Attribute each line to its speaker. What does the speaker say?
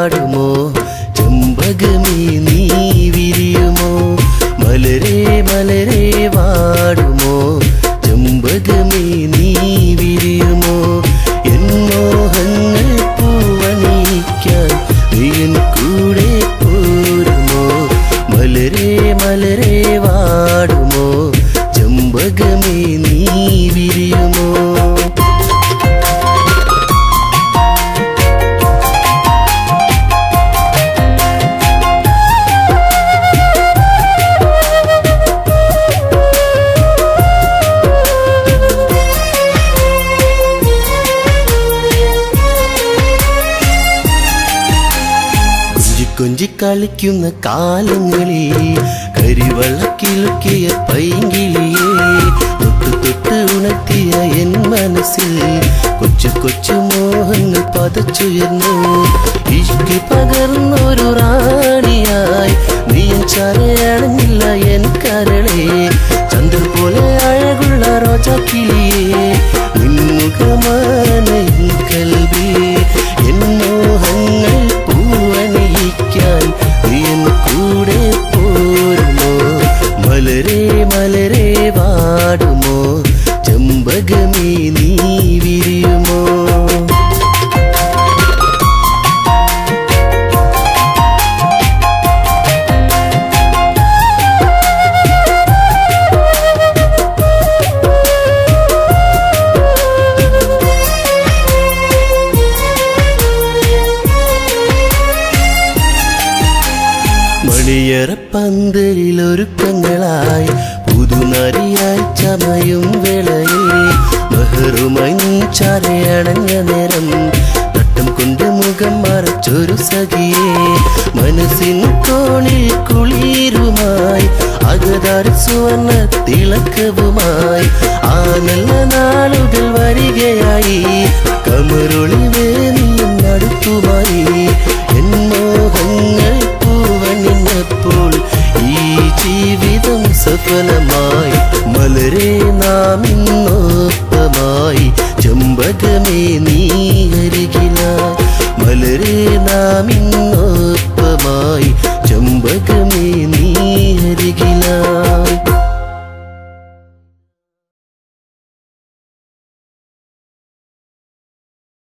Speaker 1: വാടുമോ ചെമ്പകമേ നീ വിരിയുമോ മലരെ മലരെ വാടുമോ ചെമ്പകമേ നീ വിരിയുമോ എൻ മോഹങ്ങൾ പൂവണിക്കാൻ നീയൻ കൂടെ പോരുമോ മലരെ മലരെ വാടുമോ ചെമ്പകമേ നീ വിരിയുമോ കൊഞ്ചി കൊഞ്ചി കളിക്കുന്ന കാലങ്ങളിൽ കരിവളക്കിലുക്കിയ പൈങ്കിളിയെ തൊട്ട് തൊട്ട് ഉണർത്തിയ എൻ മനസ്സിൽ കൊച്ചു കൊച്ചു മോഹങ്ങൾ പതച്ചുയർന്നു ഇഷ്ടി പകർന്നൊരു റാണിയായി നീ ചരയണഞ്ഞില്ല എൻ കരളെ ചന്ദ്രൻ പോലെ അഴകുള്ള റോജാക്കിളിയെ നിൻമുഖമാണ് എൻ കൽവി എൻ മോഹങ്ങൾ പൂവണിയിക്കാൻ നീ എൻ കൂടെ പോരുമോ മലരെ മലരെ വാടുമോ ചെമ്പകമേ നീ വിരിയുമോ മണിയറപ്പന്തലിൽ ഒരുക്കങ്ങളായി പുതുനരിയായി ചമയും വേളയിൽ ബഹറുമായി ചരയണഞ്ഞ നേരം തട്ടം കൊണ്ട് മുഖം മറച്ചൊരു സഖിയെ മനസ്സിൻ കോണിൽ കുളിരുമായി അകതാര സുവർണ തിളക്കവുമായി ആ നല്ല നാളുകൾ വരികയായി കമറുളി വേനിയും അടുത്തുമായി എൻ മോഹങ്ങൾ പൂവണിഞ്ഞപ്പോൾ ഈ ജീവിതം സഫലമായി മലരെ നാം ഇന്നൊപ്പമായി ചെമ്പകമേ നീ അരികില മലരെ നാം ഇന്നോ